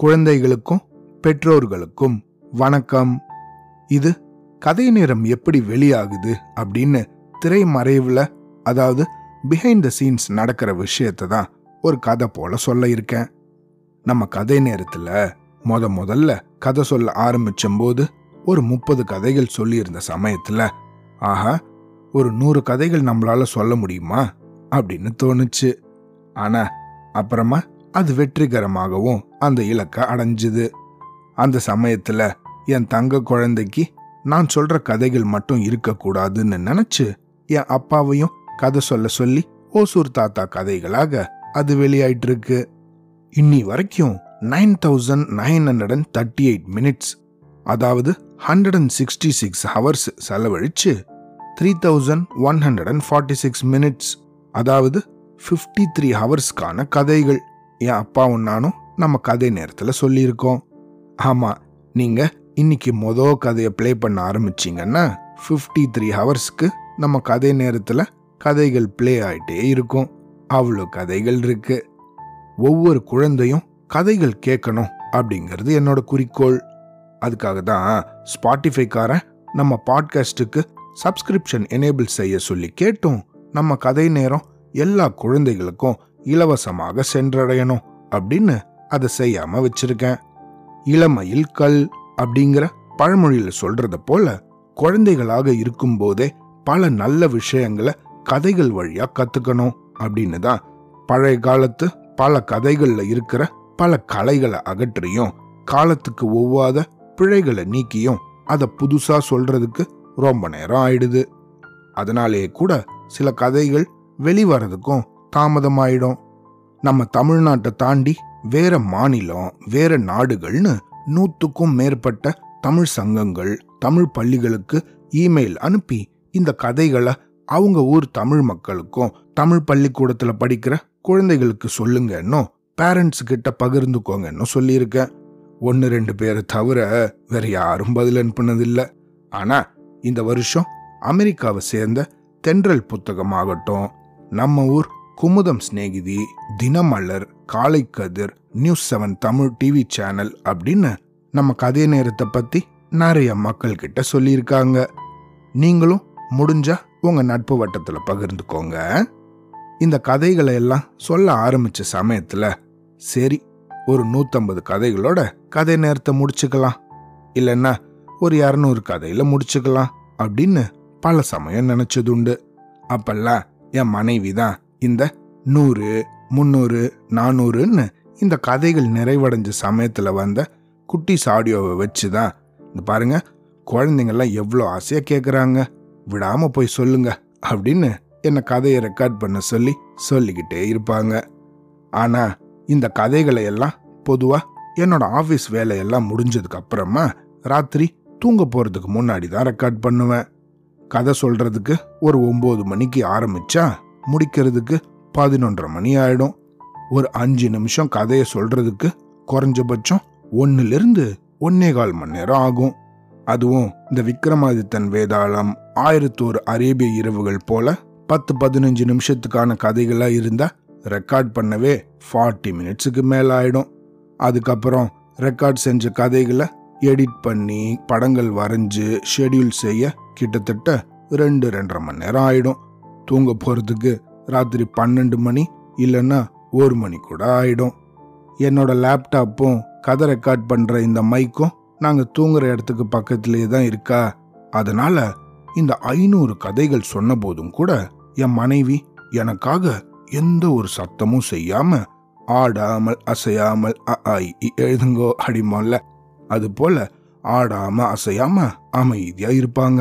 குழந்தைகளுக்கும் பெற்றோர்களுக்கும் வணக்கம் இது கதை நேரம் எப்படி வெளியாகுது அப்படின்னு திரைமறைவுல அதாவது பிஹைண்ட் த சீன்ஸ் நடக்கிற விஷயத்தை தான் ஒரு கதை போல சொல்ல இருக்கேன் நம்ம கதை நேரத்துல முத முதல்ல கதை சொல்ல ஆரம்பிச்சும் போது ஒரு முப்பது கதைகள் சொல்லியிருந்த சமயத்துல ஆஹா ஒரு நூறு கதைகள் நம்மளால சொல்ல முடியுமா அப்படின்னு தோணுச்சு ஆனா அப்புறமா அது வெற்றிகரமாகவும் அந்த இலக்கை அடைஞ்சுது அந்த சமயத்துல என் தங்க குழந்தைக்கு நான் சொல்ற கதைகள் மட்டும் இருக்கக்கூடாதுன்னு நினைச்சு என் அப்பாவையும் கதை சொல்ல சொல்லி ஓசூர் தாத்தா கதைகளாக அது வெளியாயிட்டு இருக்கு இன்னி வரைக்கும் nine thousand nine hundred and thirty eight minutes அதாவது hundred and sixty six hours செலவழிச்சு three thousand one hundred and forty six minutes அதாவது ஃபிஃப்டி த்ரீ ஹவர்ஸ்க்கான கதைகள் என் அப்பாவும் நானும் நம்ம கதை நேரத்தில் சொல்லியிருக்கோம் ஆமாம் நீங்கள் இன்னைக்கு மொதல் கதையை ப்ளே பண்ண ஆரம்பிச்சிங்கன்னா ஃபிஃப்டி த்ரீ ஹவர்ஸ்க்கு நம்ம கதை நேரத்தில் கதைகள் ப்ளே ஆயிட்டே இருக்கும் அவ்வளோ கதைகள் இருக்கு ஒவ்வொரு குழந்தையும் கதைகள் கேட்கணும் அப்படிங்கிறது என்னோட குறிக்கோள் அதுக்காக தான் ஸ்பாட்டிஃபைக்காரன் நம்ம பாட்காஸ்ட்டுக்கு சப்ஸ்கிரிப்ஷன் எனேபிள் செய்ய சொல்லி கேட்டும் நம்ம கதை நேரம் எல்லா குழந்தைகளுக்கும் இலவசமாக சென்றடையணும் அப்படின்னு அதை செய்யாம வச்சிருக்கேன் இளமையில் கல் அப்படிங்கிற பழமொழியில சொல்றத போல குழந்தைகளாக இருக்கும்போதே பல நல்ல விஷயங்களை கதைகள் வழியா கத்துக்கணும் அப்படின்னு தான் பழைய காலத்து பல கதைகள்ல இருக்கிற பல கலைகளை அகற்றியும் காலத்துக்கு ஒவ்வாத பிழைகளை நீக்கியும் அதை புதுசா சொல்றதுக்கு ரொம்ப நேரம் ஆயிடுது அதனாலேயே கூட சில கதைகள் வெளிவரதுக்கும் தாமதமாயிடும் நம்ம தமிழ்நாட்டை தாண்டி வேற மாநிலம் வேற நாடுகள்னு நூத்துக்கும் மேற்பட்ட தமிழ் சங்கங்கள் தமிழ் பள்ளிகளுக்கு இமெயில் அனுப்பி இந்த கதைகளை அவங்க ஊர் தமிழ் மக்களுக்கும் தமிழ் பள்ளிக்கூடத்துல படிக்கிற குழந்தைகளுக்கு சொல்லுங்கன்னோ பேரண்ட்ஸ் கிட்ட பகிர்ந்துக்கோங்கன்னு சொல்லியிருக்கேன் ஒன்று ரெண்டு பேரை தவிர வேற யாரும் பதில் அனுப்புனதில்ல ஆனா இந்த வருஷம் அமெரிக்காவை சேர்ந்த தென்றல் புத்தகமாகட்டும் நம்ம ஊர் Kumudam Snehidhi Dinamalar Kalai Kathir news seven Tamil TV channel அப்படின்னு நம்ம கதை நேரத்தை பத்தி நிறைய மக்கள் கிட்ட சொல்லியிருக்காங்க நீங்களும் முடிஞ்சா உங்க நட்பு வட்டத்துல பகிர்ந்துக்கோங்க இந்த கதைகளை எல்லாம் சொல்ல ஆரம்பிச்ச சமயத்துல சரி ஒரு நூத்தம்பது கதைகளோட கதை நேரத்தை முடிச்சுக்கலாம் இல்லைன்னா ஒரு இரநூறு கதையில முடிச்சுக்கலாம் அப்படின்னு பல சமயம் நினைச்சதுண்டு அப்பெல்லாம் என் மனைவி தான் இந்த நூறு முந்நூறு நானூறுன்னு இந்த கதைகள் நிறைவடைஞ்ச சமயத்துல வந்த குட்டிஸ் ஆடியோவை வச்சு தான் இந்த பாருங்க குழந்தைங்கள்லாம் எவ்வளோ ஆசையாக கேட்குறாங்க விடாம போய் சொல்லுங்க அப்படின்னு என்னை கதையை ரெக்கார்ட் பண்ண சொல்லி சொல்லிக்கிட்டே இருப்பாங்க ஆனா இந்த கதைகளை எல்லாம் பொதுவா என்னோட ஆஃபீஸ் வேலையெல்லாம் முடிஞ்சதுக்கு அப்புறமா ராத்திரி தூங்க போறதுக்கு முன்னாடி தான் ரெக்கார்ட் பண்ணுவேன் கதை சொல்றதுக்கு ஒரு ஒன்பது மணிக்கு ஆரம்பிச்சா முடிக்கிறதுக்கு பதினொன்றரை மணி ஆயிடும் ஒரு அஞ்சு நிமிஷம் கதையை சொல்றதுக்கு குறைஞ்சபட்சம் ஒன்னுலேருந்து ஒன்னே கால் மணி நேரம் ஆகும் அதுவும் இந்த விக்ரமாதித்தன் வேதாளம் ஆயிரத்தோரு அரேபிய இரவுகள் போல பத்து பதினஞ்சு நிமிஷத்துக்கான கதைகளா இருந்தா ரெக்கார்ட் பண்ணவே ஃபார்ட்டி மினிட்ஸுக்கு மேல ஆயிடும் அதுக்கப்புறம் ரெக்கார்ட் செஞ்ச கதைகளை எடிட் பண்ணி படங்கள் வரைஞ்சு ஷெட்யூல் செய்ய கிட்டத்தட்ட ரெண்டு ரெண்டரை மணி நேரம் ஆயிடும் தூங்க போறதுக்கு ராத்திரி பன்னெண்டு மணி இல்லைன்னா ஒரு மணி கூட ஆயிடும் என்னோட லேப்டாப்பும் கதை ரெக்கார்ட் பண்ற இந்த மைக்கும் நாங்க தூங்குற இடத்துக்கு பக்கத்திலேயே தான் இருக்கா அதனால இந்த ஐநூறு கதைகள் சொன்ன போதும் கூட என் மனைவி எனக்காக எந்த ஒரு சத்தமும் செய்யாம ஆடாமல் அசையாமல் அ, ஆ, இ, இ எழுதுங்கோ அடிமோல்ல அது போல ஆடாம அசையாம அமைதியா இருப்பாங்க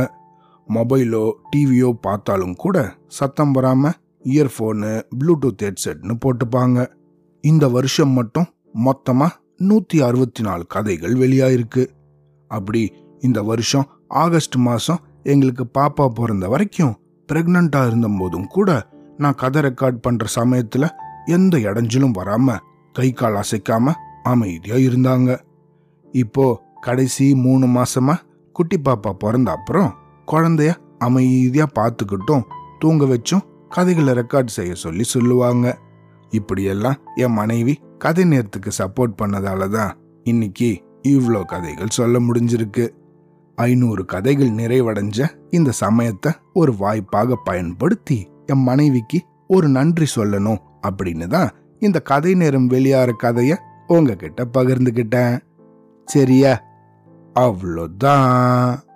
மொபைலோ டிவியோ பார்த்தாலும் கூட சத்தம் வராம இயர்ஃபோனு ப்ளூடூத் ஹெட்செட்னு போட்டுப்பாங்க இந்த வருஷம் மட்டும் மொத்தமா நூத்தி அறுபத்தி நாலு கதைகள் வெளியாயிருக்கு அப்படி இந்த வருஷம் ஆகஸ்ட் மாசம் எங்களுக்கு பாப்பா பிறந்த வரைக்கும் பிரெக்னண்டா இருந்த போதும் கூட நான் கதை ரெக்கார்ட் பண்ற சமயத்துல எந்த இடைஞ்சலும் வராம கை கால் அசைக்காம அமைதியா இருந்தாங்க இப்போ கடைசி மூணு மாசமா குட்டி பாப்பா பிறந்த அப்புறம் குழந்தைய அமைதியா பார்த்துக்கிட்டும் தூங்க வச்சும் கதைகளை ரெக்கார்ட் செய்ய சொல்லி சொல்லுவாங்க இப்படியெல்லாம் என் மனைவி கதை நேரத்துக்கு சப்போர்ட் பண்ணதால தான் இன்னைக்கு இவ்வளோ கதைகள் சொல்ல முடிஞ்சிருக்கு ஐநூறு கதைகள் நிறைவடைஞ்ச இந்த சமயத்தை ஒரு வாய்ப்பாக பயன்படுத்தி என் மனைவிக்கு ஒரு நன்றி சொல்லணும் அப்படின்னு தான் இந்த கதை நேரம் வெளியாற கதைய உங்ககிட்ட பகிர்ந்துக்கிட்டேன் சரியா அவ்வளோதான்